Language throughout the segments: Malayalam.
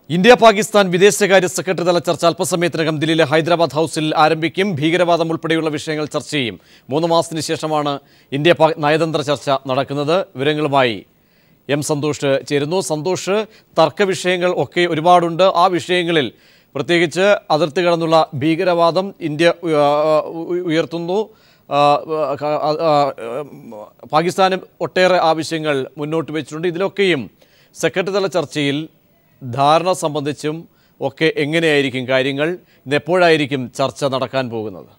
ഇന്ത്യ പാകിസ്ഥാൻ വിദേശകാര്യ സെക്രട്ടറി തല ചർച്ച അല്പസമയത്തിനകം ദില്ലിയിലെ ഹൈദരാബാദ് ഹൗസിൽ ആരംഭിക്കും ഭീകരവാദം ഉൾപ്പെടെയുള്ള വിഷയങ്ങൾ ചർച്ച ചെയ്യും മൂന്ന് മാസത്തിന് ശേഷമാണ് ഇന്ത്യ പാക് നയതന്ത്ര ചർച്ച നടക്കുന്നത് വിവരങ്ങളുമായി എം സന്തോഷ് ചേരുന്നു സന്തോഷ് തർക്ക വിഷയങ്ങൾ ഒക്കെ ഒരുപാടുണ്ട് ആ വിഷയങ്ങളിൽ പ്രത്യേകിച്ച് അതിർത്തി കടന്നുള്ള ഭീകരവാദം ഇന്ത്യ ഉയ- ഉ- ഉയർത്തുന്നു ആ, ആ, ആ, പാകിസ്ഥാനും ഒട്ടേറെ ആവശ്യങ്ങൾ മുന്നോട്ട് വെച്ചിട്ടുണ്ട് ഇതിലൊക്കെയും സെക്രട്ടറി തല ചർച്ചയിൽ ധാരണ സംബന്ധിച്ചും ഒക്കെ എങ്ങനെയായിരിക്കും കാര്യങ്ങൾ ഇന്ന് എപ്പോഴായിരിക്കും ചർച്ച നടക്കാൻ പോകുന്നത്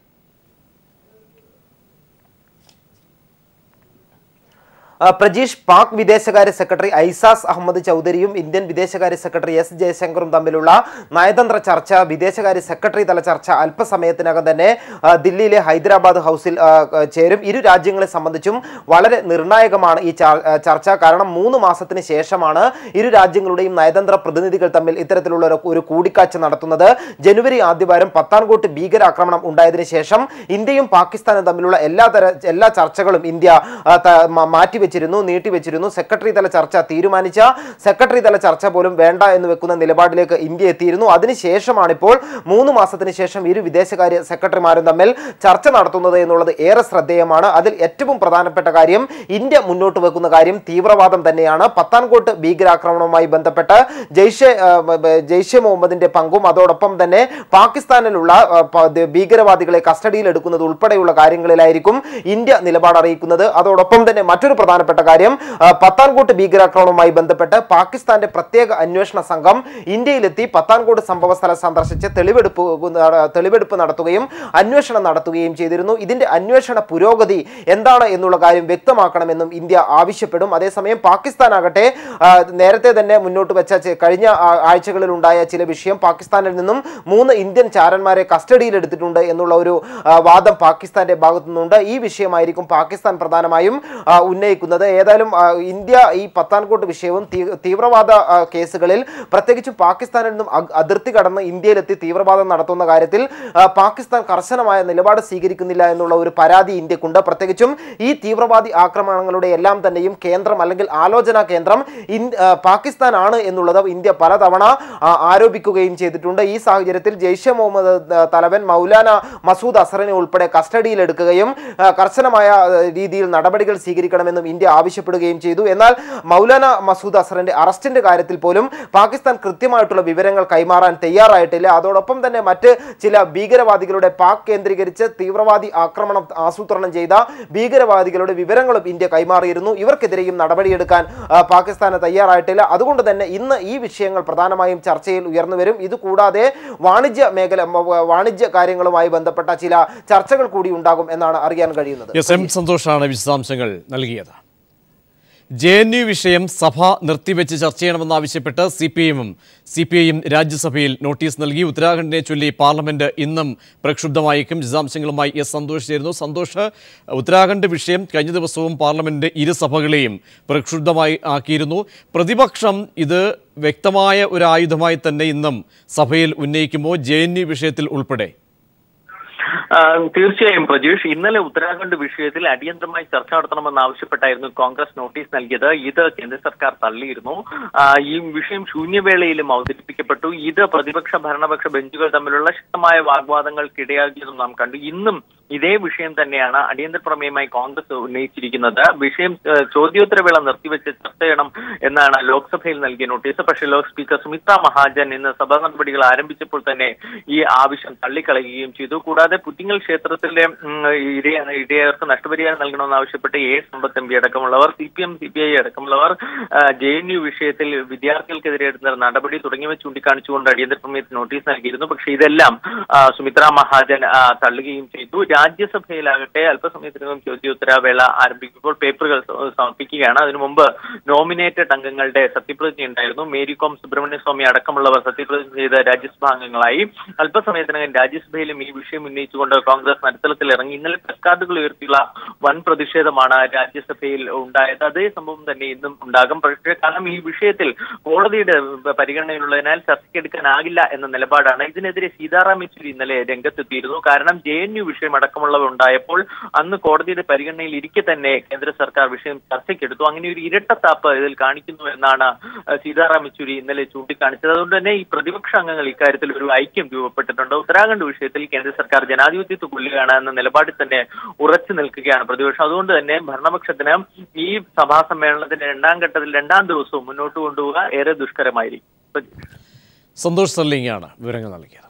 ആ, പ്രജീഷ് പാക് വിദേശകാര്യ സെക്രട്ടറി ഐസാസ് അഹമ്മദ് ചൗധരിയും ഇന്ത്യൻ വിദേശകാര്യ സെക്രട്ടറി എസ് ജയശങ്കറും തമ്മിലുള്ള നയതന്ത്ര ചർച്ച വിദേശകാര്യ സെക്രട്ടറി തല ചർച്ച അല്പസമയത്തിനകം തന്നെ ആ, ദില്ലിയിലെ ഹൈദരാബാദ് ഹൗസിൽ ആ, ആ, ചേരും ഇരു രാജ്യങ്ങളെ സംബന്ധിച്ചും വളരെ നിർണായകമാണ് ഈ ചാ- ആ, ചർച്ച കാരണം മൂന്ന് മാസത്തിന് ശേഷമാണ് ഇരു രാജ്യങ്ങളുടെയും നയതന്ത്ര പ്രതിനിധികൾ തമ്മിൽ ഇത്തരത്തിലുള്ള ഒരു- ഒരു കൂടിക്കാഴ്ച നടത്തുന്നത് ജനുവരി ആദ്യവാരം പത്താൻകോട്ട് ഭീകരാക്രമണം ഉണ്ടായതിനു ശേഷം ഇന്ത്യയും പാകിസ്ഥാനും തമ്മിലുള്ള എല്ലാ തര എല്ലാ ചർച്ചകളും ഇന്ത്യ ആ, ത- മ- മാറ്റിവെച്ചിരുന്നു നീട്ടിവെച്ചിരുന്നു സെക്രട്ടറി തല ചർച്ച തീരുമാനിച്ച സെക്രട്ടറി തല ചർച്ച പോലും വേണ്ട എന്ന് വെക്കുന്ന നിലപാടിലേക്ക് ഇന്ത്യ എത്തിയിരുന്നു അതിനുശേഷമാണ് ഇപ്പോൾ മൂന്ന് മാസത്തിന് ശേഷം ഇരു വിദേശകാര്യ സെക്രട്ടറിമാരും തമ്മിൽ ചർച്ച നടത്തുന്നത് എന്നുള്ളത് ഏറെ ശ്രദ്ധേയമാണ് അതിൽ ഏറ്റവും പ്രധാനപ്പെട്ട കാര്യം ഇന്ത്യ മുന്നോട്ട് വെക്കുന്ന കാര്യം തീവ്രവാദം തന്നെയാണ് പത്താൻകോട്ട് ഭീകരാക്രമണവുമായി ബന്ധപ്പെട്ട് ജയ്ഷെ ആ, ബ- ബ- ജയ്ഷെ മുഹമ്മദിന്റെ പങ്കും അതോടൊപ്പം തന്നെ പാകിസ്ഥാനിലുള്ള ആ, പ- ദ- ഭീകരവാദികളെ കസ്റ്റഡിയിൽ എടുക്കുന്നത് ഉൾപ്പെടെയുള്ള കാര്യങ്ങളിലായിരിക്കും ഇന്ത്യ നിലപാട് അറിയിക്കുന്നത് അതോടൊപ്പം തന്നെ മറ്റൊരു പ്രധാനപ്പെട്ട കാര്യം ആ, പത്താൻകോട്ട് ഭീകരാക്രമണവുമായി ബന്ധപ്പെട്ട് പാകിസ്ഥാന്റെ പ്രത്യേക അന്വേഷണ സംഘം ഇന്ത്യയിലെത്തി പത്താൻകോട്ട് സംഭവ സ്ഥലം സന്ദർശിച്ച് തെളിവെടുപ്പ് നട- തെളിവെടുപ്പ് നടത്തുകയും അന്വേഷണം നടത്തുകയും ചെയ്തിരുന്നു ഇതിന്റെ അന്വേഷണ പുരോഗതി എന്താണ് എന്നുള്ള കാര്യം വ്യക്തമാക്കണമെന്നും ഇന്ത്യ ആവശ്യപ്പെടും അതേസമയം പാകിസ്ഥാൻ ആകട്ടെ ആ, നേരത്തെ തന്നെ മുന്നോട്ട് വെച്ച ചെ- കഴിഞ്ഞ ആ, ആഴ്ചകളിൽ ഉണ്ടായ ചില വിഷയം പാകിസ്ഥാനിൽ നിന്നും മൂന്ന് ഇന്ത്യൻ ചാരന്മാരെ കസ്റ്റഡിയിൽ എടുത്തിട്ടുണ്ട് എന്നുള്ള ഒരു ആ, വാദം പാകിസ്ഥാന്റെ ഭാഗത്തു നിന്നുണ്ട് ഈ വിഷയമായിരിക്കും പാകിസ്ഥാൻ പ്രധാനമായും ആ, ഉന്നയിക്കുന്നത് ഏതായാലും ആ, ഇന്ത്യ ഈ പത്താൻകോട്ട് വിഷയവും തീ- തീവ്രവാദ ആ, കേസുകളിൽ പ്രത്യേകിച്ചും പാകിസ്ഥാനിൽ നിന്നും അഗ്- അതിർത്തി കടന്ന് ഇന്ത്യയിലെത്തി തീവ്രവാദം നടത്തുന്ന കാര്യത്തിൽ ആ, പാകിസ്ഥാൻ കർശനമായ നിലപാട് സ്വീകരിക്കുന്നില്ല എന്നുള്ള ഒരു പരാതി ഇന്ത്യക്കുണ്ട് പ്രത്യേകിച്ചും ഈ തീവ്രവാദി ആക്രമണങ്ങളുടെ എല്ലാം തന്നെയും കേന്ദ്രം അല്ലെങ്കിൽ ആലോചനാ കേന്ദ്രം ഇൻ- ആ, പാകിസ്ഥാൻ ആണ് എന്നുള്ളത് ഇന്ത്യ പലതവണ ആ, ആരോപിക്കുകയും ചെയ്തിട്ടുണ്ട് ഈ സാഹചര്യത്തിൽ ജെയ്ഷെ മുഹമ്മദ് ആ, തലവൻ മൗലാന മസൂദ് അസറിനെ ഉൾപ്പെടെ കസ്റ്റഡിയിലെടുക്കുകയും ആ, കർശനമായ ആ, രീതിയിൽ നടപടികൾ സ്വീകരിക്കണമെന്നും ഇന്ത്യ ആവശ്യപ്പെടുകയും ചെയ്തു എന്നാൽ മൗലാന മസൂദ് അസറിന്റെ അറസ്റ്റിന്റെ കാര്യത്തിൽ പോലും പാകിസ്ഥാൻ കൃത്യമായിട്ടുള്ള വിവരങ്ങൾ കൈമാറാൻ തയ്യാറായിട്ടില്ല അതോടൊപ്പം തന്നെ മറ്റ് ചില ഭീകരവാദികളുടെ പാക് കേന്ദ്രീകരിച്ച് തീവ്രവാദി ആക്രമണം ആസൂത്രണം ചെയ്ത ഭീകരവാദികളുടെ വിവരങ്ങളും ഇന്ത്യ കൈമാറിയിരുന്നു ഇവർക്കെതിരെയും നടപടിയെടുക്കാൻ ആ, പാകിസ്ഥാന് തയ്യാറായിട്ടില്ല അതുകൊണ്ട് തന്നെ ഇന്ന് ഈ വിഷയങ്ങൾ പ്രധാനമായും ചർച്ചയിൽ ഉയർന്നു വരും ഇത് കൂടാതെ വാണിജ്യ മേഖല മ- വാണിജ്യ കാര്യങ്ങളുമായി ബന്ധപ്പെട്ട ചില ചർച്ചകൾ കൂടി ഉണ്ടാകും എന്നാണ് അറിയാൻ കഴിയുന്നത് എസ് എം സന്തോഷാണ് വിശദാംശങ്ങൾ നൽകിയത് ജെ എൻ യു വിഷയം സഭ നിർത്തിവെച്ച് ചർച്ച ചെയ്യണമെന്നാവശ്യപ്പെട്ട് സി പി എമ്മും സി പി ഐയും രാജ്യസഭയിൽ നോട്ടീസ് നൽകി ഉത്തരാഖണ്ഡിനെ ചൊല്ലി പാർലമെന്റ് ഇന്നും പ്രക്ഷുബ്ധമായേക്കും വിശദാംശങ്ങളുമായി എസ് സന്തോഷ് ചേരുന്നു സന്തോഷ് ഉത്തരാഖണ്ഡ് വിഷയം കഴിഞ്ഞ ദിവസവും പാർലമെന്റ് ഇരു സഭകളെയും പ്രക്ഷുബ്ധമായി ആക്കിയിരുന്നു പ്രതിപക്ഷം ഇത് വ്യക്തമായ ഒരു ആയുധമായി തന്നെ ഇന്നും സഭയിൽ ഉന്നയിക്കുമ്പോൾ ജെ എൻ യു വിഷയത്തിൽ ഉൾപ്പെടെ ആ, തീർച്ചയായും പ്രജീഷ് ഇന്നലെ ഉത്തരാഖണ്ഡ് വിഷയത്തിൽ അടിയന്തരമായി ചർച്ച നടത്തണമെന്ന് ആവശ്യപ്പെട്ടായിരുന്നു കോൺഗ്രസ് നോട്ടീസ് നൽകിയത് ഇത് കേന്ദ്ര സർക്കാർ തള്ളിയിരുന്നു ആ, ഈ വിഷയം ശൂന്യവേളയിലും അവതരിപ്പിക്കപ്പെട്ടു ഇത് പ്രതിപക്ഷ ഭരണപക്ഷ ബെഞ്ചുകൾ തമ്മിലുള്ള ശക്തമായ വാഗ്വാദങ്ങൾക്കിടയാക്കിയതും നാം കണ്ടു ഇന്നും ഇതേ വിഷയം തന്നെയാണ് അടിയന്തര പ്രമേയമായി കോൺഗ്രസ് ഉന്നയിച്ചിരിക്കുന്നത് വിഷയം ആ, ചോദ്യോത്തരവേള നിർത്തിവെച്ച് ചർച്ച ചെയ്യണം എന്നാണ് ലോക്സഭയിൽ നൽകിയ നോട്ടീസ് പക്ഷേ ലോക് സ്പീക്കർ സുമിത്ര മഹാജൻ ഇന്ന് സഭാ നടപടികൾ ആരംഭിച്ചപ്പോൾ തന്നെ ഈ ആവശ്യം തള്ളിക്കളയുകയും ചെയ്തു കൂടാതെ പുറ്റിങ്ങൽ ക്ഷേത്രത്തിലെ ഉം, ഇടയ ഇടയർക്ക് നഷ്ടപരിഹാരം നൽകണമെന്ന് ആവശ്യപ്പെട്ട് എ സമ്പത്ത് എം പി അടക്കമുള്ളവർ C P M C P I അടക്കമുള്ളവർ ജെ എൻ യു വിഷയത്തിൽ വിദ്യാർത്ഥികൾക്കെതിരെ എടുത്ത നടപടി തുടങ്ങിയവ ചൂണ്ടിക്കാണിച്ചുകൊണ്ട് അടിയന്തര പ്രമേയത്തിന് നോട്ടീസ് നൽകിയിരുന്നു പക്ഷേ ഇതെല്ലാം ആ, സുമിത്ര മഹാജൻ ആ, തള്ളുകയും ചെയ്തു രാജ്യസഭയിലാകട്ടെ അല്പസമയത്തിനകം ചോദ്യോത്തരവേള ആരംഭിക്കുമ്പോൾ പേപ്പറുകൾ സ- സമർപ്പിക്കുകയാണ് അതിനു മുമ്പ് നോമിനേറ്റഡ് അംഗങ്ങളുടെ സത്യപ്രതിജ്ഞ ഉണ്ടായിരുന്നു മേരി കോം സുബ്രഹ്മണ്യ സ്വാമി അടക്കമുള്ളവർ സത്യപ്രതിജ്ഞ ചെയ്ത രാജ്യസഭാ അംഗങ്ങളായി അല്പസമയത്തിനകം രാജ്യസഭയിലും ഈ വിഷയം ഉന്നയിച്ചുകൊണ്ട് കോൺഗ്രസ് മത്സരത്തിൽ ഇറങ്ങി ഇന്നലെ പ്ലക്കാർഡുകൾ ഉയർത്തിയുള്ള വൻ പ്രതിഷേധമാണ് രാജ്യസഭയിൽ ഉണ്ടായത് അതേ സംഭവം തന്നെ ഇന്നും ഉണ്ടാകും പക്ഷേ കാരണം ഈ വിഷയത്തിൽ കോടതിയുടെ പരിഗണനയിലുള്ളതിനാൽ ചർച്ചയ്ക്കെടുക്കാനാകില്ല എന്ന നിലപാടാണ് ഇതിനെതിരെ സീതാറാം യെച്ചൂരി ഇന്നലെ രംഗത്തെത്തിയിരുന്നു കാരണം ജെ എൻ യു വിഷയം അടക്കമുള്ളവ ഉണ്ടായപ്പോൾ അന്ന് കോടതിയുടെ പരിഗണനയിൽ ഇരിക്കെ തന്നെ കേന്ദ്ര സർക്കാർ വിഷയം ചർച്ചയ്ക്കെടുത്തു അങ്ങനെ ഒരു ഇരട്ടത്താപ്പ് ഇതിൽ കാണിക്കുന്നു എന്നാണ് ആ, സീതാറാം യെച്ചൂരി ഇന്നലെ ചൂണ്ടിക്കാണിച്ചത് അതുകൊണ്ട് തന്നെ ഈ പ്രതിപക്ഷ അംഗങ്ങൾ ഇക്കാര്യത്തിൽ ഒരു ഐക്യം രൂപപ്പെട്ടിട്ടുണ്ട് ഉത്തരാഖണ്ഡ് വിഷയത്തിൽ കേന്ദ്ര സർക്കാർ ജനാധിപത്യത്തെ കൊല്ലുകയാണ് എന്ന നിലപാടിൽ തന്നെ ഉറച്ചു നിൽക്കുകയാണ് പ്രതിപക്ഷം അതുകൊണ്ട് തന്നെ ഭരണപക്ഷത്തിന് ഈ സഭാ സമ്മേളനത്തിന്റെ രണ്ടാം ഘട്ടത്തിൽ രണ്ടാം ദിവസവും മുന്നോട്ട് കൊണ്ടുപോവുക ഏറെ ദുഷ്കരമായിരിക്കും സന്തോഷ് സർലിംഗാണ് വിവരങ്ങൾ നൽകിയത്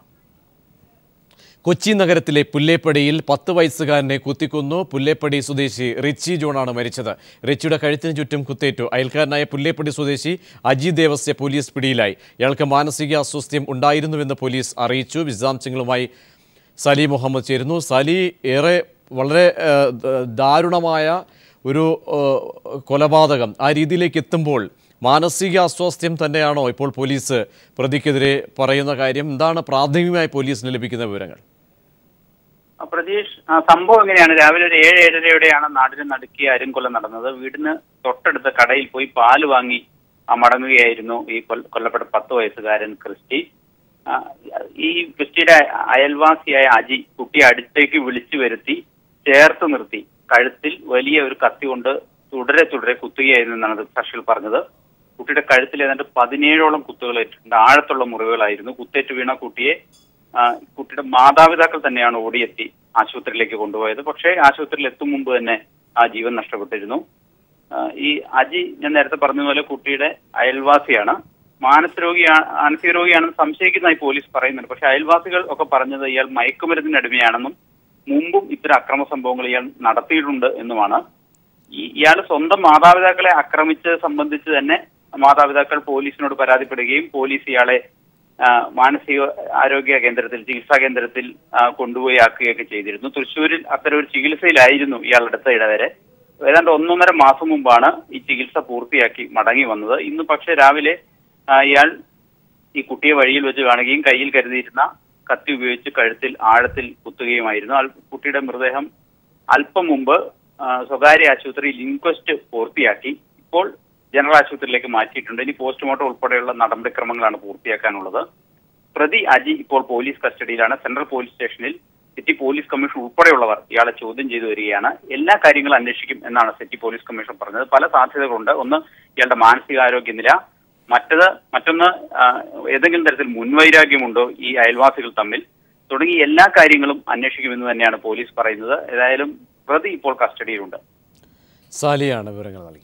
കൊച്ചി നഗരത്തിലെ പുല്ലേപ്പടിയിൽ പത്ത് വയസ്സുകാരനെ കുത്തിക്കൊന്നു പുല്ലേപ്പടി സ്വദേശി റിച്ചി ജോണാണ് മരിച്ചത് റിച്ചിയുടെ കഴുത്തിന് ചുറ്റും കുത്തേറ്റു അയൽക്കാരനായ പുല്ലേപ്പടി സ്വദേശി അജി ദേവസ്യ പോലീസ് പിടിയിലായി ഇയാൾക്ക് മാനസിക അസ്വസ്ഥ്യം ഉണ്ടായിരുന്നുവെന്ന് പോലീസ് അറിയിച്ചു വിശദാംശങ്ങളുമായി സലി മുഹമ്മദ് ചേരുന്നു സലി ഏറെ വളരെ ഏഹ്, ദ- ദാരുണമായ ഒരു ഏഹ്, കൊലപാതകം ആ രീതിയിലേക്ക് എത്തുമ്പോൾ മാനസിക അസ്വാസ്ഥ്യം തന്നെയാണോ ഇപ്പോൾ പോലീസ് പ്രതിക്കെതിരെ പറയുന്ന കാര്യം എന്താണ് പ്രാഥമികമായി പോലീസിന് ലഭിക്കുന്ന വിവരങ്ങൾ ആ, പ്രതീഷ് ആ, സംഭവം എങ്ങനെയാണ് രാവിലെ ഒരു ഏഴ് ഏഴരയോടെയാണ് നാടിന് നടുക്കിയ അരുംകൊല നടന്നത് വീടിന് തൊട്ടടുത്ത കടയിൽ പോയി പാല് വാങ്ങി ആ, മടങ്ങുകയായിരുന്നു ഈ കൊൽ- കൊല്ലപ്പെട്ട പത്ത് വയസ്സുകാരൻ ക്രിസ്റ്റി ആ, ഈ ക്രിസ്റ്റിയുടെ അയൽവാസിയായ അജി കുട്ടിയെ അടുത്തേക്ക് വിളിച്ചു വരുത്തി ചേർത്ത് നിർത്തി കഴുത്തിൽ വലിയ ഒരു കത്തി കൊണ്ട് തുടരെ തുടരെ കുത്തുകയായിരുന്നു എന്നാണ് സാക്ഷികൾ പറഞ്ഞത് കുട്ടിയുടെ കഴുത്തിൽ ഏതാണ്ട് പതിനേഴോളം കുത്തുകൾ ഏറ്റിട്ടുണ്ട് ആഴത്തുള്ള മുറിവുകളായിരുന്നു കുത്തേറ്റ് വീണ കുട്ടിയെ ആ, കുട്ടിയുടെ മാതാപിതാക്കൾ തന്നെയാണ് ഓടിയെത്തി ആശുപത്രിയിലേക്ക് കൊണ്ടുപോയത് പക്ഷേ ആശുപത്രിയിൽ എത്തും മുമ്പ് തന്നെ ആ ജീവൻ നഷ്ടപ്പെട്ടിരുന്നു ആ, ഈ അജി ഞാൻ നേരത്തെ പറഞ്ഞതുപോലെ കുട്ടിയുടെ അയൽവാസിയാണ് മാനസരോഗിയാണ് മാനസിക രോഗിയാണെന്ന് സംശയിക്കുന്നതായി പോലീസ് പറയുന്നുണ്ട് പക്ഷെ അയൽവാസികൾ ഒക്കെ പറഞ്ഞത് ഇയാൾ മയക്കുമരുന്നിന് അടിമയാണെന്നും മുമ്പും ഇത്തരം അക്രമ സംഭവങ്ങൾ ഇയാൾ നടത്തിയിട്ടുണ്ട് എന്നുമാണ് ഈ- ഇയാൾ സ്വന്തം മാതാപിതാക്കളെ ആക്രമിച്ചത് സംബന്ധിച്ച് തന്നെ മാതാപിതാക്കൾ പോലീസിനോട് പരാതിപ്പെടുകയും പോലീസ് ഇയാളെ ആ, മാനസിക ആരോഗ്യ കേന്ദ്രത്തിൽ ചികിത്സാ കേന്ദ്രത്തിൽ ആ, കൊണ്ടുപോയി ആക്കുകയൊക്കെ ചെയ്തിരുന്നു തൃശ്ശൂരിൽ അത്തരം ഒരു ചികിത്സയിലായിരുന്നു ഇയാൾ അടുത്ത ഇടവരെ ഏതാണ്ട് ഒന്നൊന്നര മാസം മുമ്പാണ് ഈ ചികിത്സ പൂർത്തിയാക്കി മടങ്ങി വന്നത് ഇന്ന് പക്ഷേ രാവിലെ ആ, ഇയാൾ ഈ കുട്ടിയെ വഴിയിൽ വെച്ച് കാണുകയും കയ്യിൽ കരുതിയിരുന്ന കത്തി ഉപയോഗിച്ച് കഴുത്തിൽ ആഴത്തിൽ കുത്തുകയുമായിരുന്നു അൽ- കുട്ടിയുടെ മൃതദേഹം അല്പം മുമ്പ് ആ, സ്വകാര്യ ആശുപത്രിയിൽ ഇൻക്വസ്റ്റ് പൂർത്തിയാക്കി ഇപ്പോൾ ജനറൽ ആശുപത്രിയിലേക്ക് മാറ്റിയിട്ടുണ്ട് ഇനി പോസ്റ്റ്മോർട്ടം ഉൾപ്പെടെയുള്ള നടപടിക്രമങ്ങളാണ് പൂർത്തിയാക്കാനുള്ളത് പ്രതി അജി ഇപ്പോൾ പോലീസ് കസ്റ്റഡിയിലാണ് സെൻട്രൽ പോലീസ് സ്റ്റേഷനിൽ സിറ്റി പോലീസ് കമ്മീഷൻ ഉൾപ്പെടെയുള്ളവർ ഇയാളെ ചോദ്യം ചെയ്തു വരികയാണ് എല്ലാ കാര്യങ്ങളും അന്വേഷിക്കും എന്നാണ് സിറ്റി പോലീസ് കമ്മീഷൻ പറഞ്ഞത് പല സാധ്യതകളുണ്ട് ഒന്ന് ഇയാളുടെ മാനസികാരോഗ്യ നില മറ്റത് മറ്റൊന്ന് ആ, ഏതെങ്കിലും തരത്തിൽ മുൻവൈരാഗ്യമുണ്ടോ ഈ അയൽവാസികൾ തമ്മിൽ തുടങ്ങി എല്ലാ കാര്യങ്ങളും അന്വേഷിക്കുമെന്ന് തന്നെയാണ് പോലീസ് പറയുന്നത് ഏതായാലും പ്രതി ഇപ്പോൾ കസ്റ്റഡിയിലുണ്ട് സാലിയാണ് വിവരങ്ങൾ നൽകിയത്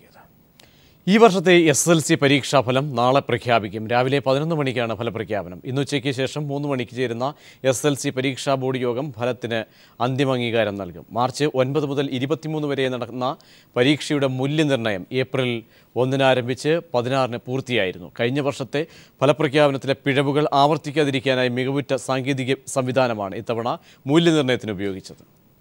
ഈ വർഷത്തെ എസ് എൽ സി പരീക്ഷാഫലം നാളെ പ്രഖ്യാപിക്കും രാവിലെ പതിനൊന്ന് മണിക്കാണ് ഫലപ്രഖ്യാപനം ഇന്ന് ഉച്ചയ്ക്ക് ശേഷം മൂന്ന് മണിക്ക് ചേരുന്ന എസ് എൽ സി പരീക്ഷാ ബോർഡ് യോഗം ഫലത്തിന് അന്തിമ അംഗീകാരം നൽകും മാർച്ച് ഒൻപത് മുതൽ ഇരുപത്തിമൂന്ന് വരെ നടക്കുന്ന പരീക്ഷയുടെ മൂല്യനിർണ്ണയം ഏപ്രിൽ ഒന്നിന് ആരംഭിച്ച് പതിനാറിന് പൂർത്തിയായിരുന്നു കഴിഞ്ഞ വർഷത്തെ ഫലപ്രഖ്യാപനത്തിലെ പിഴവുകൾ ആവർത്തിക്കാതിരിക്കാനായി മികവുറ്റ സാങ്കേതിക സംവിധാനമാണ് ഇത്തവണ മൂല്യനിർണ്ണയത്തിന് ഉപയോഗിച്ചത്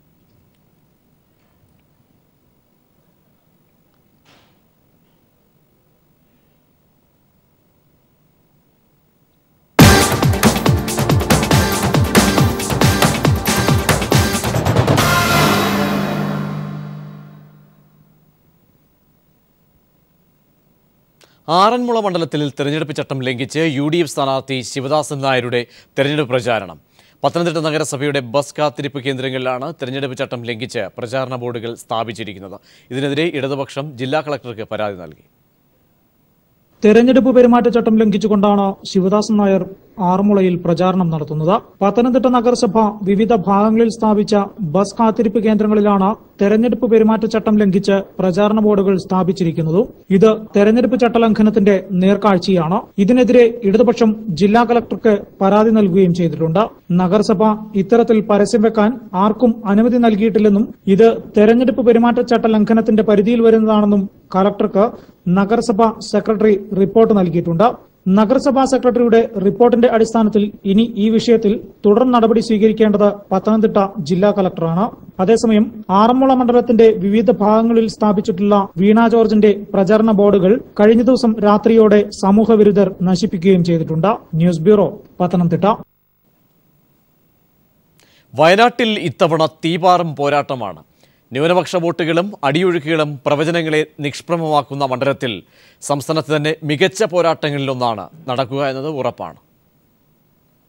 ആറന്മുള മണ്ഡലത്തിൽ തെരഞ്ഞെടുപ്പ് ചട്ടം ലംഘിച്ച് യു ഡി എഫ് സ്ഥാനാർത്ഥി ശിവദാസൻ നായരുടെ തെരഞ്ഞെടുപ്പ് പ്രചാരണം പത്തനംതിട്ട നഗരസഭയുടെ ബസ് കാത്തിരിപ്പ് കേന്ദ്രങ്ങളിലാണ് തെരഞ്ഞെടുപ്പ് ചട്ടം ലംഘിച്ച് പ്രചാരണ ബോർഡുകൾ സ്ഥാപിച്ചിരിക്കുന്നത് ഇതിനെതിരെ ഇടതുപക്ഷം ജില്ലാ കളക്ടർക്ക് പരാതി നൽകി തെരഞ്ഞെടുപ്പ് പെരുമാറ്റച്ചട്ടം ലംഘിച്ചുകൊണ്ടാണ് ശിവദാസൻ നായർ ആറന്മുളയിൽ പ്രചാരണം നടത്തുന്നത് പത്തനംതിട്ട നഗരസഭ വിവിധ ഭാഗങ്ങളിൽ സ്ഥാപിച്ച ബസ് കാത്തിരിപ്പ് കേന്ദ്രങ്ങളിലാണ് തെരഞ്ഞെടുപ്പ് പെരുമാറ്റച്ചട്ടം ലംഘിച്ച് പ്രചാരണ ബോർഡുകൾ സ്ഥാപിച്ചിരിക്കുന്നതും ഇത് തെരഞ്ഞെടുപ്പ് ചട്ടലംഘനത്തിന്റെ നേർക്കാഴ്ചയാണ് ഇതിനെതിരെ ഇടതുപക്ഷം ജില്ലാ കളക്ടർക്ക് പരാതി നൽകുകയും ചെയ്തിട്ടുണ്ട് നഗരസഭ ഇത്തരത്തിൽ പരസ്യം വെക്കാൻ ആർക്കും അനുമതി നൽകിയിട്ടില്ലെന്നും ഇത് തെരഞ്ഞെടുപ്പ് പെരുമാറ്റച്ചട്ട ലംഘനത്തിന്റെ പരിധിയിൽ വരുന്നതാണെന്നും കളക്ടർക്ക് നഗരസഭ സെക്രട്ടറി റിപ്പോർട്ട് നൽകിയിട്ടുണ്ട് നഗരസഭാ സെക്രട്ടറിയുടെ റിപ്പോർട്ടിന്റെ അടിസ്ഥാനത്തിൽ ഇനി ഈ വിഷയത്തിൽ തുടർ നടപടി സ്വീകരിക്കേണ്ടത് പത്തനംതിട്ട ജില്ലാ കളക്ടറാണ് അതേസമയം ആറന്മുള മണ്ഡലത്തിന്റെ വിവിധ ഭാഗങ്ങളിൽ സ്ഥാപിച്ചിട്ടുള്ള വീണ ജോർജിന്റെ പ്രചരണ ബോർഡുകൾ കഴിഞ്ഞ ദിവസം രാത്രിയോടെ സമൂഹവിരുദ്ധർ നശിപ്പിക്കുകയും ചെയ്തിട്ടുണ്ട് ന്യൂസ് ബ്യൂറോ പത്തനംതിട്ട വയനാട്ടിൽ ഇത്തവണ തീപാറും പോരാട്ടമാണ് ന്യൂനപക്ഷ വോട്ടുകളും അടിയൊഴുക്കുകളും പ്രവചനങ്ങളെ നിഷ്പ്രമമാക്കുന്ന മണ്ഡലത്തിൽ സംസ്ഥാനത്ത് തന്നെ മികച്ച പോരാട്ടങ്ങളിലൊന്നാണ് നടക്കുക എന്നത് ഉറപ്പാണ്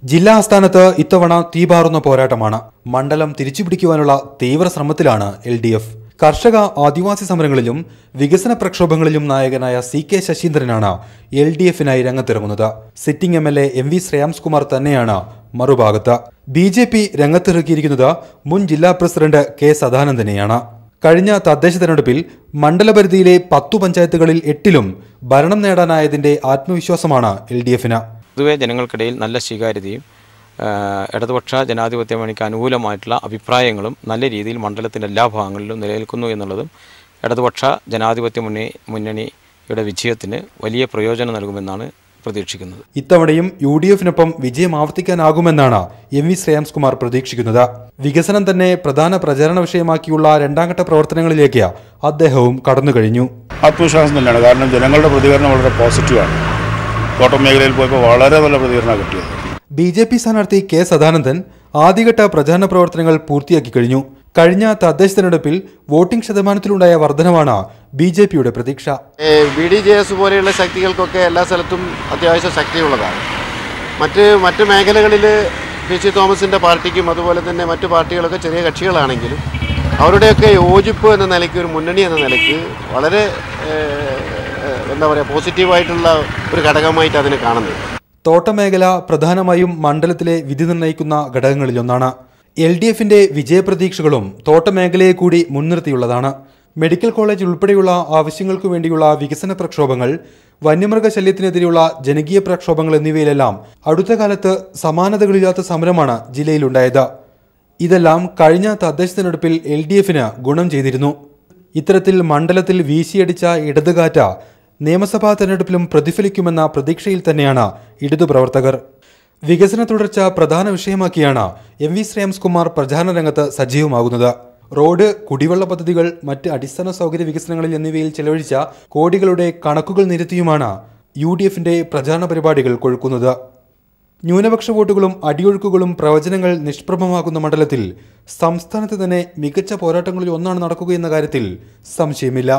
ജില്ലാ ആസ്ഥാനത്ത് ഇത്തവണ തീപാറുന്ന പോരാട്ടമാണ് മണ്ഡലം തിരിച്ചുപിടിക്കുവാനുള്ള തീവ്ര ശ്രമത്തിലാണ് എൽ ഡി എഫ് കർഷക ആദിവാസി സമരങ്ങളിലും വികസന പ്രക്ഷോഭങ്ങളിലും നായകനായ സി കെ ശശീന്ദ്രനാണ് എൽ ഡി എഫിനായി രംഗത്തിറങ്ങുന്നത് sitting M L A M V Shreyams Kumar തന്നെയാണ് മറുഭാഗത്ത് ബി ജെ പി രംഗത്തിറക്കിയിരിക്കുന്നത് മുൻ ജില്ലാ പ്രസിഡന്റ് കെ സദാനന്ദനെയാണ് കഴിഞ്ഞ തദ്ദേശ തെരഞ്ഞെടുപ്പിൽ മണ്ഡലപരിധിയിലെ പത്തു പഞ്ചായത്തുകളിൽ എട്ടിലും ഭരണം നേടാനായതിന്റെ ആത്മവിശ്വാസമാണ് എൽ ഡി എഫിന് പൊതുവെ ജനങ്ങൾക്കിടയിൽ നല്ല സ്വീകാര്യതയും ആ, ഇടതുപക്ഷ ജനാധിപത്യ മുന്നണിക്ക് അനുകൂലമായിട്ടുള്ള അഭിപ്രായങ്ങളും നല്ല രീതിയിൽ മണ്ഡലത്തിൻ്റെ എല്ലാ ഭാഗങ്ങളിലും നിലനിൽക്കുന്നു എന്നുള്ളതും ഇടതുപക്ഷ ജനാധിപത്യ മുന്നണി മുന്നണിയുടെ വിജയത്തിന് വലിയ പ്രയോജനം നൽകുമെന്നാണ് പ്രതീക്ഷിക്കുന്നത് ഇത്തവണയും യു ഡി എഫിനൊപ്പം വിജയം ആവർത്തിക്കാനാകുമെന്നാണ് എം വി ശ്രേയാംസ് കുമാർ പ്രതീക്ഷിക്കുന്നത് വികസനം തന്നെ പ്രധാന പ്രചാരണ വിഷയമാക്കിയുള്ള രണ്ടാംഘട്ട പ്രവർത്തനങ്ങളിലേക്ക് അദ്ദേഹവും കടന്നുകഴിഞ്ഞു ആത്മവിശ്വാസം തന്നെയാണ് കാരണം ജനങ്ങളുടെ പ്രതികരണം വളരെ പോസിറ്റീവാണ് തോട്ടം മേഖലയിൽ പോയപ്പോൾ വളരെ നല്ല പ്രതികരണമാണ് കിട്ടിയത് ബി ജെ പി സ്ഥാനാർത്ഥി കെ സദാനന്ദൻ ആദ്യഘട്ട പ്രചാരണ പ്രവർത്തനങ്ങൾ പൂർത്തിയാക്കി കഴിഞ്ഞു കഴിഞ്ഞ തദ്ദേശ തെരഞ്ഞെടുപ്പിൽ വോട്ടിംഗ് ശതമാനത്തിലുണ്ടായ വർധനവാണ് ബി ജെ പിയുടെ പ്രതീക്ഷ ബി ഡി ജെ എസ് പോലെയുള്ള ശക്തികൾക്കൊക്കെ എല്ലാ സ്ഥലത്തും അത്യാവശ്യം ശക്തിയുള്ളതാണ് മറ്റ് മറ്റ് മേഖലകളിൽ പി സി തോമസിൻ്റെ പാർട്ടിക്കും അതുപോലെ തന്നെ മറ്റു പാർട്ടികളൊക്കെ ചെറിയ കക്ഷികളാണെങ്കിലും അവരുടെയൊക്കെ യോജിപ്പ് എന്ന നിലയ്ക്ക് ഒരു മുന്നണി എന്ന നിലയ്ക്ക് വളരെ ഏഹ്, ഏഹ്, എന്താ പറയുക പോസിറ്റീവായിട്ടുള്ള ഒരു ഘടകമായിട്ട് അതിനെ കാണുന്നത് തോട്ടമേഖല പ്രധാനമായും മണ്ഡലത്തിലെ വിധി നിർണ്ണയിക്കുന്ന ഘടകങ്ങളിലൊന്നാണ് എൽ ഡി എഫിന്റെ വിജയപ്രതീക്ഷകളും തോട്ടമേഖലയെ കൂടി മുൻനിർത്തിയുള്ളതാണ് മെഡിക്കൽ കോളേജ് ഉൾപ്പെടെയുള്ള ആവശ്യങ്ങൾക്കു വേണ്ടിയുള്ള വികസന പ്രക്ഷോഭങ്ങൾ വന്യമൃഗശല്യത്തിനെതിരെയുള്ള ജനകീയ പ്രക്ഷോഭങ്ങൾ എന്നിവയിലെല്ലാം അടുത്ത കാലത്ത് സമാനതകളില്ലാത്ത സമരമാണ് ജില്ലയിലുണ്ടായത് ഇതെല്ലാം കഴിഞ്ഞ തദ്ദേശ തെരഞ്ഞെടുപ്പിൽ എൽ ഡി എഫിന് ഗുണം ചെയ്തിരുന്നു ഇത്തരത്തിൽ മണ്ഡലത്തിൽ വീശിയടിച്ച ഇടതുകാറ്റ് നിയമസഭാ തെരഞ്ഞെടുപ്പിലും പ്രതിഫലിക്കുമെന്ന പ്രതീക്ഷയിൽ തന്നെയാണ് ഇടതു പ്രവർത്തകർ വികസന തുടർച്ച പ്രധാന വിഷയമാക്കിയാണ് എം വി ശ്രേയംസ് കുമാർ പ്രചാരണ രംഗത്ത് സജീവമാകുന്നത് റോഡ് കുടിവെള്ള പദ്ധതികൾ മറ്റ് അടിസ്ഥാന സൗകര്യ വികസനങ്ങളിൽ എന്നിവയിൽ ചെലവഴിച്ച കോടികളുടെ കണക്കുകൾ നിരത്തിയുമാണ് യു ഡി എഫിന്റെ പ്രചാരണ പരിപാടികൾ കൊഴുക്കുന്നത് ന്യൂനപക്ഷ വോട്ടുകളും അടിയൊഴുക്കുകളും പ്രവചനങ്ങൾ നിഷ്പ്രഭമാക്കുന്ന മണ്ഡലത്തിൽ സംസ്ഥാനത്ത് തന്നെ മികച്ച പോരാട്ടങ്ങളിൽ ഒന്നാണ് നടക്കുകയെന്ന കാര്യത്തിൽ സംശയമില്ല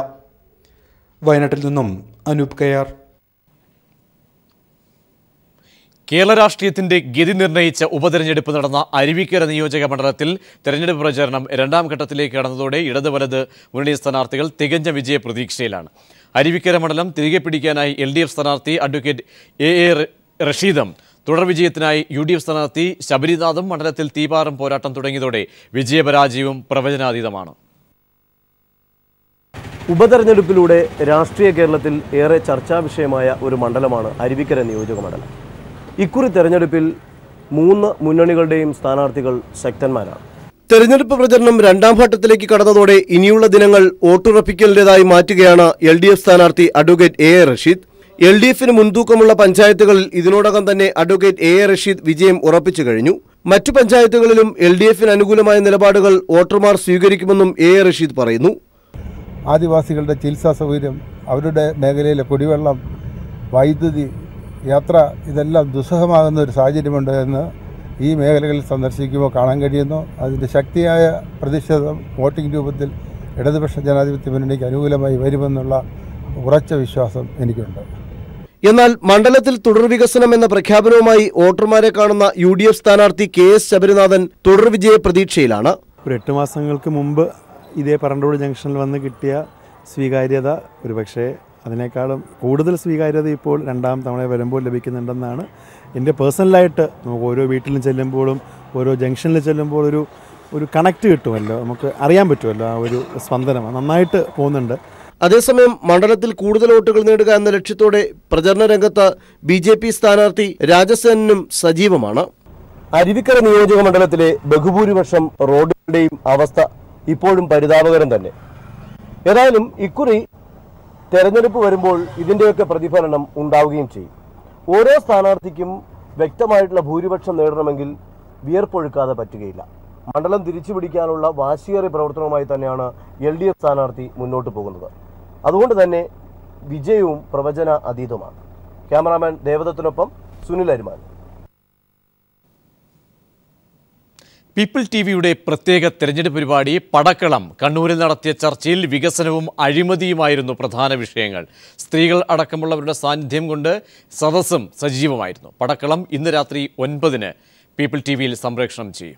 വയനാട്ടിൽ നിന്നും അനൂപ് കയാർ കേരള രാഷ്ട്രീയത്തിന്റെ ഗതി നിർണയിച്ച ഉപതെരഞ്ഞെടുപ്പ് നടന്ന അരുവിക്കര നിയോജക മണ്ഡലത്തിൽ തെരഞ്ഞെടുപ്പ് പ്രചാരണം രണ്ടാം ഘട്ടത്തിലേക്ക് കടന്നതോടെ ഇടത് വലത് മുന്നണി സ്ഥാനാർത്ഥികൾ തികഞ്ഞ വിജയ പ്രതീക്ഷയിലാണ് അരുവിക്കര മണ്ഡലം തിരികെ പിടിക്കാനായി എൽ ഡി എഫ് സ്ഥാനാർത്ഥി അഡ്വക്കേറ്റ് എ എ റ- റഷീദും തുടർ വിജയത്തിനായി യു ഡി എഫ് സ്ഥാനാർത്ഥി ശബരിനാഥും മണ്ഡലത്തിൽ തീപാറും പോരാട്ടം തുടങ്ങിയതോടെ വിജയപരാജയവും പ്രവചനാതീതമാണ് ഉപതെരഞ്ഞെടുപ്പിലൂടെ രാഷ്ട്രീയ കേരളത്തിൽ ഏറെ ചർച്ചാ വിഷയമായ ഒരു മണ്ഡലമാണ് അരുവിക്കര നിയോജക മണ്ഡലം ഇക്കുറി തെരഞ്ഞെടുപ്പിൽ മൂന്ന് മുന്നണികളുടെയും സ്ഥാനാർത്ഥികൾ ശക്തന്മാരാണ് തെരഞ്ഞെടുപ്പ് പ്രചരണം രണ്ടാം ഘട്ടത്തിലേക്ക് കടന്നതോടെ ഇനിയുള്ള ദിനങ്ങൾ വോട്ടുറപ്പിക്കലിൻ്റെതായി മാറ്റുകയാണ് എൽ ഡി എഫ് സ്ഥാനാർത്ഥി advocate A A Rasheed L D എഫിന് മുൻതൂക്കമുള്ള പഞ്ചായത്തുകളിൽ ഇതിനോടകം തന്നെ അഡ്വക്കേറ്റ് എ എ റഷീദ് വിജയം ഉറപ്പിച്ചു കഴിഞ്ഞു മറ്റു പഞ്ചായത്തുകളിലും എൽ ഡി എഫിന് അനുകൂലമായ നിലപാടുകൾ വോട്ടർമാർ സ്വീകരിക്കുമെന്നും എ എ റഷീദ് പറയുന്നു ആദിവാസികളുടെ ചികിത്സാ സൗകര്യം അവരുടെ മേഖലയിലെ കുടിവെള്ളം വൈദ്യുതി യാത്ര ഇതെല്ലാം ദുസ്സഹമാകുന്ന ഒരു സാഹചര്യമുണ്ട് എന്ന് ഈ മേഖലകളിൽ സന്ദർശിക്കുമ്പോൾ കാണാൻ കഴിയുന്നു അതിൻ്റെ ശക്തിയായ പ്രതിഷേധം വോട്ടിംഗ് രൂപത്തിൽ ഇടതുപക്ഷ ജനാധിപത്യ മുന്നണിക്ക് അനുകൂലമായി വരുമെന്നുള്ള ഉറച്ച വിശ്വാസം എനിക്കുണ്ട് എന്നാൽ മണ്ഡലത്തിൽ തുടർ വികസനം എന്ന പ്രഖ്യാപനവുമായി വോട്ടർമാരെ കാണുന്ന യു ഡി എഫ് സ്ഥാനാർത്ഥി കെ എസ് ശബരിനാഥൻ തുടർ വിജയ പ്രതീക്ഷയിലാണ് ഒരു എട്ട് മാസങ്ങൾക്ക് മുമ്പ് ഇതേ പറണ്ടോട് ജംഗ്ഷനിൽ വന്ന് കിട്ടിയ സ്വീകാര്യത ഒരുപക്ഷെ അതിനേക്കാളും കൂടുതൽ സ്വീകാര്യത ഇപ്പോൾ രണ്ടാം തവണ വരുമ്പോൾ ലഭിക്കുന്നുണ്ടെന്നാണ് എൻ്റെ പേഴ്സണലായിട്ട് നമുക്ക് ഓരോ വീട്ടിലും ചെല്ലുമ്പോഴും ഓരോ ജംഗ്ഷനിൽ ചെല്ലുമ്പോൾ ഒരു ഒരു കണക്റ്റ് കിട്ടുമല്ലോ നമുക്ക് അറിയാൻ പറ്റുമല്ലോ ആ ഒരു സ്പന്ദനം അത് നന്നായിട്ട് പോകുന്നുണ്ട് അതേസമയം മണ്ഡലത്തിൽ കൂടുതൽ വോട്ടുകൾ നേടുക എന്ന ലക്ഷ്യത്തോടെ പ്രചരണ രംഗത്ത് ബി ജെ പി സ്ഥാനാർത്ഥി രാജസേനും സജീവമാണ് അരുവിക്കര നിയോജക മണ്ഡലത്തിലെ ബഹുഭൂരിപക്ഷം റോഡുകളുടെയും അവസ്ഥ ഇപ്പോഴും പരിതാപകരം തന്നെ ഏതായാലും ഇക്കുറി തെരഞ്ഞെടുപ്പ് വരുമ്പോൾ ഇതിൻ്റെയൊക്കെ പ്രതിഫലനം ഉണ്ടാവുകയും ചെയ്യും ഓരോ സ്ഥാനാർത്ഥിക്കും വ്യക്തമായിട്ടുള്ള ഭൂരിപക്ഷം നേടണമെങ്കിൽ വിയർപ്പൊഴുക്കാതെ പറ്റുകയില്ല മണ്ഡലം തിരിച്ചു പിടിക്കാനുള്ള വാശിയേറിയ പ്രവർത്തനവുമായി തന്നെയാണ് എൽ ഡി എഫ് സ്ഥാനാർത്ഥി മുന്നോട്ട് പോകുന്നത് അതുകൊണ്ട് തന്നെ വിജയവും പ്രവചന അതീതമാണ് ക്യാമറാമാൻ ദേവദത്തിനൊപ്പം സുനിൽ അരിമാൻ പീപ്പിൾ ടി വിയുടെ പ്രത്യേക തെരഞ്ഞെടുപ്പ് പരിപാടി പടക്കളം കണ്ണൂരിൽ നടത്തിയ ചർച്ചയിൽ വികസനവും അഴിമതിയുമായിരുന്നു പ്രധാന വിഷയങ്ങൾ സ്ത്രീകൾ അടക്കമുള്ളവരുടെ സാന്നിധ്യം കൊണ്ട് സദസ്സും സജീവമായിരുന്നു പടക്കളം ഇന്ന് രാത്രി ഒൻപതിന് പീപ്പിൾ ടി വിയിൽ സംപ്രേഷണം ചെയ്യും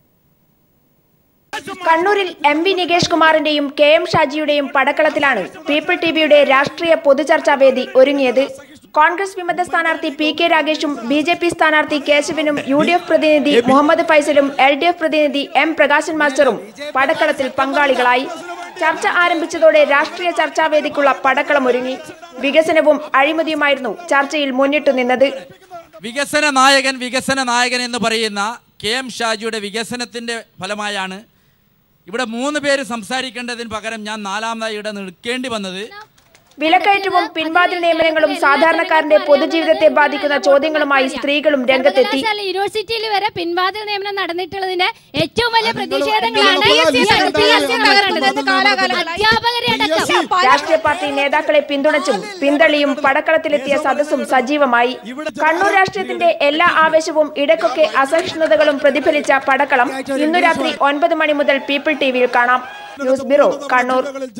കണ്ണൂരിൽ എം വി നികേഷ് കുമാറിന്റെയും കെ എം ഷാജിയുടെയും പടക്കളത്തിലാണ് പീപ്പിൾ ടിവിയുടെ രാഷ്ട്രീയ പൊതുചർച്ചാ വേദി ഒരുങ്ങിയത് കോൺഗ്രസ് വിമത സ്ഥാനാർത്ഥി പി കെ രാഗേഷും ബി ജെ പി സ്ഥാനാർത്ഥി കേശവനും യു ഡി എഫ് പ്രതിനിധി മുഹമ്മദ് ഫൈസലും എൽ ഡി എഫ് പ്രതിനിധി എം പ്രകാശൻ മാസ്റ്ററും പടക്കളത്തിൽ പങ്കാളികളായി ചർച്ച ആരംഭിച്ചതോടെ രാഷ്ട്രീയ ചർച്ചാവേദിക്കുള്ള പടക്കളം ഒരുങ്ങി വികസനവും അഴിമതിയുമായിരുന്നു ചർച്ചയിൽ മുന്നിട്ടു നിന്നത് വികസന നായകൻ വികസന നായകൻ എന്ന് പറയുന്ന കെ എം ഷാജിയുടെ വികസനത്തിൻ്റെ ഫലമായാണ് ഇവിടെ മൂന്ന് പേര് സംസാരിക്കേണ്ടതിന് പകരം ഞാൻ നാലാമതായി ഇവിടെ നിൽക്കേണ്ടി വന്നത് വിലക്കയറ്റവും പിൻവാതിൽ നിയമനങ്ങളും സാധാരണക്കാരന്റെ പൊതുജീവിതത്തെ ബാധിക്കുന്ന ചോദ്യങ്ങളുമായി സ്ത്രീകളും രംഗത്തെത്തി സർവകലാശാല യൂണിവേഴ്സിറ്റിയിൽ വരെ പിൻവാതിൽ നിയമനം നടന്നിട്ടുള്ളതിന്റെ ഏറ്റവും വലിയ പ്രതിഷേധങ്ങളാണ് അധ്യാപകരെ അടക്കം രാഷ്ട്രീയ പാർട്ടി നേതാക്കളെ പിന്തുണച്ചും പിന്തള്ളിയും പടക്കളത്തിലെത്തിയ സദസ്സും സജീവമായി കണ്ണൂർ രാഷ്ട്രീയത്തിന്റെ എല്ലാ ആവേശവും ഇടയ്ക്കൊക്കെ അസഹിഷ്ണുതകളും പ്രതിഫലിച്ച പടക്കളം ഇന്നു രാത്രി ഒൻപത് മണി മുതൽ പീപ്പിൾ ടിവിയിൽ കാണാം ന്യൂസ് ബ്യൂറോ കണ്ണൂർ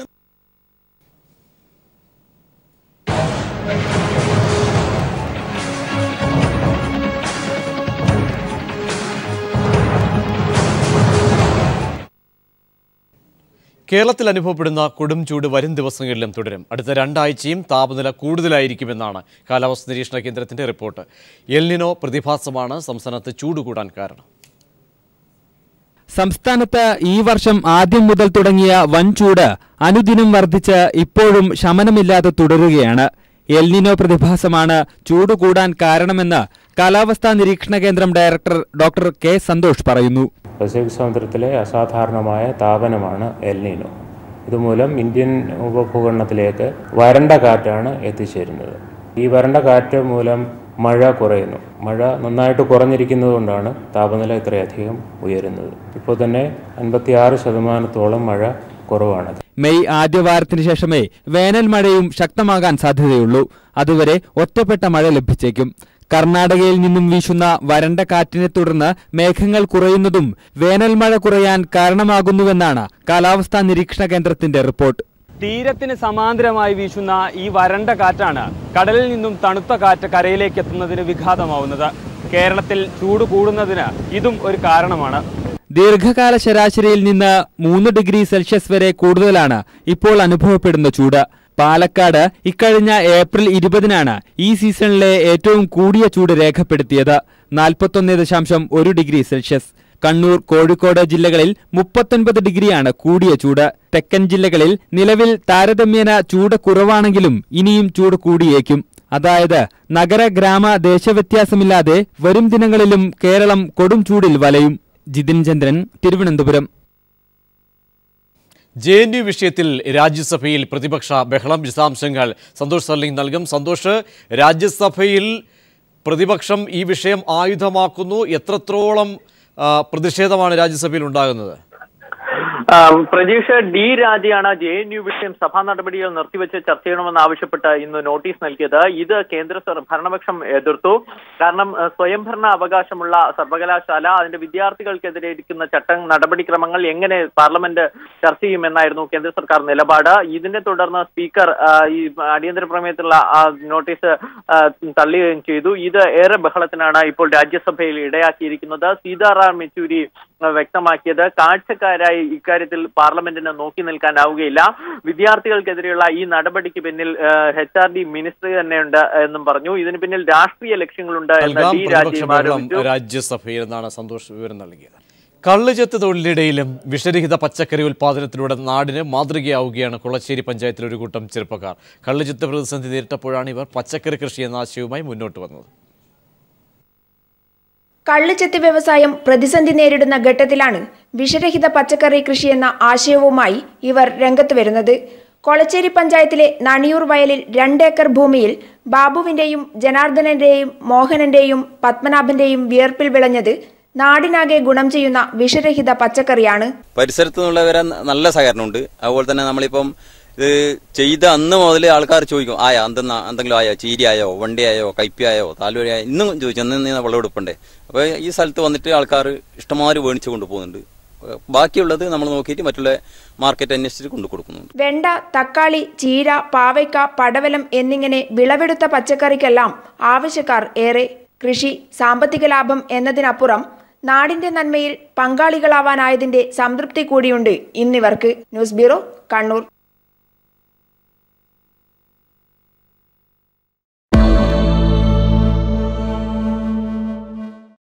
കേരളത്തിൽ അനുഭവപ്പെടുന്ന കൊടും ചൂട് വരും ദിവസങ്ങളിലും തുടരും അടുത്ത രണ്ടാഴ്ചയും താപനില കൂടുതലായിരിക്കുമെന്നാണ് കാലാവസ്ഥ നിരീക്ഷണ കേന്ദ്രത്തിന്റെ റിപ്പോർട്ട് എൽനിനോ പ്രതിഭാസമാണ് സംസ്ഥാനത്ത് ചൂട് കൂടാൻ കാരണം സംസ്ഥാനത്ത് ഈ വർഷം ആദ്യം മുതൽ തുടങ്ങിയ വൻ ചൂട് അനുദിനം വർദ്ധിച്ച് ഇപ്പോഴും ശമനമില്ലാതെ തുടരുകയാണ് എൽനിനോ പ്രതിഭാസമാണ് ചൂട് കൂടാൻ കാരണമെന്ന് കാലാവസ്ഥാ നിരീക്ഷണ കേന്ദ്രം ഡയറക്ടർ ഡോക്ടർ കെ സന്തോഷ് പറയുന്നു പസഫിക് സമുദ്രത്തിലെ അസാധാരണമായ താപനമാണ് എൽനീനോ ഇതുമൂലം ഇന്ത്യൻ ഉപഭൂഖണ്ഡത്തിലേക്ക് വരണ്ട കാറ്റാണ് എത്തിച്ചേരുന്നത് ഈ വരണ്ട കാറ്റ് മൂലം മഴ കുറയുന്നു മഴ നന്നായിട്ട് കുറഞ്ഞിരിക്കുന്നത് കൊണ്ടാണ് താപനില ഇത്രയധികം ഉയരുന്നത് ഇപ്പോൾ തന്നെ അൻപത്തിയാറ് ശതമാനത്തോളം മഴ കുറവാണ് മെയ് ആദ്യവാരത്തിന് ശേഷമേ വേനൽ മഴയും ശക്തമാകാൻ സാധ്യതയുള്ളൂ അതുവരെ ഒറ്റപ്പെട്ട മഴ ലഭിച്ചേക്കും കർണാടകയിൽ നിന്നും വീശുന്ന വരണ്ട കാറ്റിനെ തുടർന്ന് മേഘങ്ങൾ കുറയുന്നതും വേനൽ മഴ കുറയാൻ കാരണമാകുന്നുവെന്നാണ് കാലാവസ്ഥാ നിരീക്ഷണ കേന്ദ്രത്തിന്റെ റിപ്പോർട്ട് തീരത്തിന് സമാന്തരമായി വീശുന്ന ഈ വരണ്ട കാറ്റാണ് കടലിൽ നിന്നും തണുത്ത കാറ്റ് കരയിലേക്ക് എത്തുന്നതിന് വിഘാതമാവുന്നത് കേരളത്തിൽ ചൂട് കൂടുന്നതിന് ഇതും ഒരു കാരണമാണ് ദീർഘകാല ശരാശരിയിൽ നിന്ന് മൂന്ന് ഡിഗ്രി സെൽഷ്യസ് വരെ കൂടുതലാണ് ഇപ്പോൾ അനുഭവപ്പെടുന്ന ചൂട് പാലക്കാട് ഇക്കഴിഞ്ഞ ഏപ്രിൽ ഇരുപതിനാണ് ഈ സീസണിലെ ഏറ്റവും കൂടിയ ചൂട് രേഖപ്പെടുത്തിയത് നാൽപ്പത്തൊന്ന് ദശാംശം ഒരു ഡിഗ്രി സെൽഷ്യസ് കണ്ണൂർ കോഴിക്കോട് ജില്ലകളിൽ മുപ്പത്തൊൻപത് ഡിഗ്രിയാണ് കൂടിയ ചൂട് തെക്കൻ ജില്ലകളിൽ നിലവിൽ താരതമ്യേന ചൂട് കുറവാണെങ്കിലും ഇനിയും ചൂട് കൂടിയേക്കും അതായത് നഗര ഗ്രാമ ദേശവ്യത്യാസമില്ലാതെ വരും ദിനങ്ങളിലും കേരളം കൊടും ചൂടിൽ വലയും Jithin Chandran Thiruvananthapuram J N U വിഷയത്തിൽ രാജ്യസഭയിൽ പ്രതിപക്ഷ ബഹളം വിശദാംശങ്ങൾ സന്തോഷ് സർലിംഗ് നൽകും സന്തോഷ് രാജ്യസഭയിൽ പ്രതിപക്ഷം ഈ വിഷയം ആയുധമാക്കുന്നു എത്രത്തോളം ആ, പ്രതിഷേധമാണ് രാജ്യസഭയിൽ ഉണ്ടാകുന്നത് ആ, പ്രജീഷ് ഡി രാജയാണ് ജെ എൻ യു വിഷയം സഭാ നടപടികൾ നിർത്തിവെച്ച് ചർച്ച ചെയ്യണമെന്ന് ആവശ്യപ്പെട്ട് ഇന്ന് നോട്ടീസ് നൽകിയത് ഇത് കേന്ദ്ര സർ- ഭരണപക്ഷം എതിർത്തു കാരണം ആ, സ്വയംഭരണ അവകാശമുള്ള സർവകലാശാല അതിന്റെ വിദ്യാർത്ഥികൾക്കെതിരെ ഇരിക്കുന്ന ചട്ട നടപടിക്രമങ്ങൾ എങ്ങനെ പാർലമെന്റ് ചർച്ച ചെയ്യുമെന്നായിരുന്നു കേന്ദ്ര സർക്കാർ നിലപാട് ഇതിനെ തുടർന്ന് സ്പീക്കർ ആ, ഈ അടിയന്തര പ്രമേയത്തിലുള്ള ആ നോട്ടീസ് ആ, തള്ളുകയും ചെയ്തു ഇത് ഏറെ ബഹളത്തിനാണ് ഇപ്പോൾ രാജ്യസഭയിൽ ഇടയാക്കിയിരിക്കുന്നത് സീതാറാം യെച്ചൂരി ആ, വ്യക്തമാക്കിയത് കാഴ്ചക്കാരായി ഇക്കാര്യത്തിൽ പാർലമെന്റിന് നോക്കി നിൽക്കാനാവുകയില്ല വിദ്യാർത്ഥികൾക്കെതിരെയുള്ള ഈ നടപടിക്ക് പിന്നിൽ എച്ച് ആർ ഡി മിനിസ്ട്രി തന്നെയുണ്ട് എന്നും പറഞ്ഞു ഇതിന് പിന്നിൽ രാഷ്ട്രീയ ലക്ഷ്യങ്ങളുണ്ട് എന്ന് നൽകാം ഡി പ്രതിപക്ഷ രാജ്യം ബഹളം ആരോപിച്ചു രാജ്യസഭയിൽ നിന്നാണ് സന്തോഷ് വിവരം നൽകിയത് കള്ളുചെത്ത് തൊഴിലിടയിലും വിഷരഹിത പച്ചക്കറി ഉൽപ്പാദനത്തിലൂടെ നാടിന് മാതൃകയാവുകയാണ് കൊളശ്ശേരി പഞ്ചായത്തിലെ ഒരു കൂട്ടം ചെറുപ്പക്കാർ കള്ളുചെത്ത് പ്രതിസന്ധി നേരിട്ടപ്പോഴാണ് ഇവർ പച്ചക്കറി കൃഷി എന്ന ആശയവുമായി മുന്നോട്ട് വന്നത് കള്ളുചെത്തി വ്യവസായം പ്രതിസന്ധി നേരിടുന്ന ഘട്ടത്തിലാണ് വിഷരഹിത പച്ചക്കറി കൃഷി എന്ന ആശയവുമായി ഇവർ രംഗത്ത് വരുന്നത് കൊളച്ചേരി പഞ്ചായത്തിലെ നണിയൂർ വയലിൽ രണ്ടേക്കർ ഭൂമിയിൽ ബാബുവിന്റെയും ജനാർദ്ദനന്റെയും മോഹനന്റെയും പത്മനാഭന്റെയും വിയർപ്പിൽ വിളഞ്ഞത് നാടിനാകെ ഗുണം ചെയ്യുന്ന വിഷരഹിത പച്ചക്കറിയാണ് പരിസരത്തു നിന്നുള്ളവരെ നല്ല സഹകരണമുണ്ട് അതുപോലെ തന്നെ നമ്മളിപ്പം ഇത് ചെയ്ത അന്ന് മുതൽ ആൾക്കാർ ചോദിക്കും ആയാ എന്തെന്നാ എന്തെങ്കിലും ആയോ ചീരിയായോ വണ്ടിയായോ കയ്പിയായോ താലൂരിയായോ ഇന്നും ചോദിച്ചു അന്ന് വിളവെടുപ്പുണ്ടേ അപ്പോൾ ഈ സ്ഥലത്ത് വന്നിട്ട് ആൾക്കാർ ഇഷ്ടംമാതിരി മേടിച്ചു കൊണ്ടുപോകുന്നുണ്ട് ബാക്കിയുള്ളത് നമ്മൾ നോക്കിയിട്ട് മറ്റുള്ള മാർക്കറ്റ് അന്വേഷിച്ചിട്ട് കൊണ്ടു കൊടുക്കുന്നുണ്ട് വെണ്ട തക്കാളി ചീര പാവയ്ക്ക പടവലം എന്നിങ്ങനെ വിളവെടുത്ത പച്ചക്കറിക്കെല്ലാം ആവശ്യക്കാർ ഏറെ കൃഷി സാമ്പത്തിക ലാഭം എന്നതിനപ്പുറം നാടിന്റെ നന്മയിൽ പങ്കാളികളാവാനായതിന്റെ സംതൃപ്തി കൂടിയുണ്ട് ഇന്നിവർക്ക് ന്യൂസ് ബ്യൂറോ കണ്ണൂർ